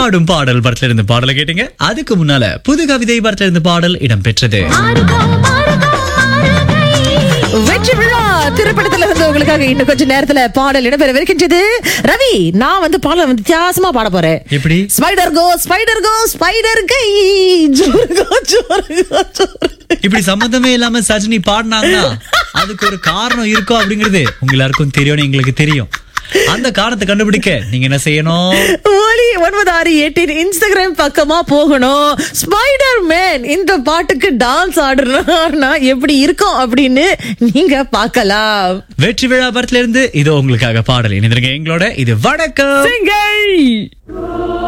பாடும் பாடல் படத்துல இருந்து பாடலை கேட்டீங்க அதுக்கு முன்னால புது கவிதை படத்துல இருந்து பாடல் இடம்பெற்றது வெற்றி விழா திரைப்படத்துல இருந்து உங்களுக்காக இன்னும் கொஞ்ச நேரத்துல பாடல் இடம்பெறவிருக்கின்றது ரவி நான் வந்து பாடல் வந்து வித்தியாசமா பாட போறேன் எப்படி ஸ்பைடர் கோ ஸ்பைடர் கோ ஸ்பைடர் கை ஜோருகோ ஜோருகோ ஜோரு இப்படி சம்பந்தமே இல்லாம சஜினி பாடினாங்கன்னா அதுக்கு ஒரு காரணம் இருக்கும் அப்படிங்கிறது உங்க எல்லாருக்கும் தெரியும்னு எங்களுக்கு தெரியும் அந்த காரணத்தை கண்டுபிடிக்க நீங்க என்ன செய்யணும் ஒலி ஒன்பது ஆறு எட்டின் இன்ஸ்டாகிராம் பக்கமா போகணும் ஸ்பைடர் மேன் இந்த பாட்டுக்கு டான்ஸ் ஆடுறா எப்படி இருக்கும் அப்படின்னு நீங்க பார்க்கலாம் வெற்றி விழா படத்துல இருந்து இது உங்களுக்காக பாடல் இணைந்திருங்க எங்களோட இது வணக்கம் சிங்கை